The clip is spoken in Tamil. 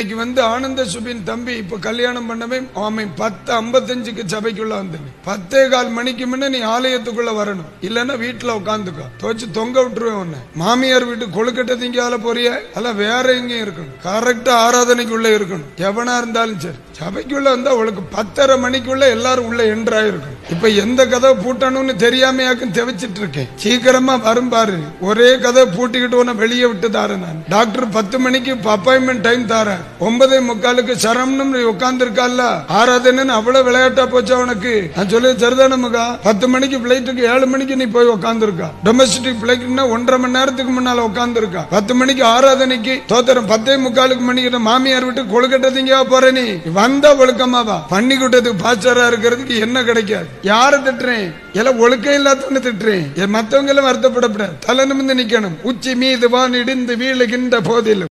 இன்னைக்கு வந்து ஆனந்த சுபின் தம்பி இப்ப கல்யாணம் பண்ணவே அவன் பத்து ஐம்பத்தஞ்சுக்கு சபைக்குள்ள வந்துடு பத்தே கால் மணிக்கு முன்ன நீ ஆலயத்துக்குள்ள வரணும் இல்லன்னா வீட்டுல உட்காந்துக்கோ துவச்சு தொங்க விட்டுருவேன் உன்னை மாமியார் வீட்டு கொழுக்கட்டை திங்கால போறிய அல்ல வேற எங்கேயும் இருக்கணும் கரெக்டா ஆராதனைக்குள்ள இருக்கணும் எவனா இருந்தாலும் சரி சபைக்குள்ள வந்தா அவளுக்கு பத்தரை மணிக்குள்ள எல்லாரும் உள்ள என்ட்ராயிருக்கும் இப்ப எந்த கதவை பூட்டணும்னு தெரியாமையாக்கும் தெவிச்சிட்டு இருக்கேன் சீக்கிரமா வரும் பாரு ஒரே கதவை பூட்டிக்கிட்டு உன்னை வெளியே விட்டு தாரேன் நான் டாக்டர் பத்து மணிக்கு அப்பாயின்மெண்ட் டைம் தாரேன் ஒன்பதே முக்காலுக்கு சரம்னு உட்கார்ந்து இருக்கல்ல ஆராதனைன்னு அவ்வளவு விளையாட்டா போச்சு அவனுக்கு நான் சொல்லி சரிதானே மகா பத்து மணிக்கு பிளைட்டுக்கு ஏழு மணிக்கு நீ போய் உட்கார்ந்து இருக்கா டொமஸ்டிக் பிளைட்னா ஒன்றரை மணி நேரத்துக்கு முன்னால உட்கார்ந்து இருக்கா பத்து மணிக்கு ஆராதனைக்கு தோத்திரம் பத்தே முக்காலுக்கு மணிக்கு மாமியார் விட்டு கொழுக்கட்டை திங்க போற நீ வந்தா ஒழுக்கமாவா பண்ணி கூட்டத்துக்கு பாஸ்டரா இருக்கிறதுக்கு என்ன கிடைக்காது யாரை திட்டுறேன் எல்லாம் ஒழுக்கம் இல்லாதவன்னு திட்டுறேன் என் மத்தவங்க எல்லாம் வருத்தப்படக்கூடாது தலை நிமிந்து நிக்கணும் உச்சி மீது வான் இடிந்து வீழுகின்ற போதிலும்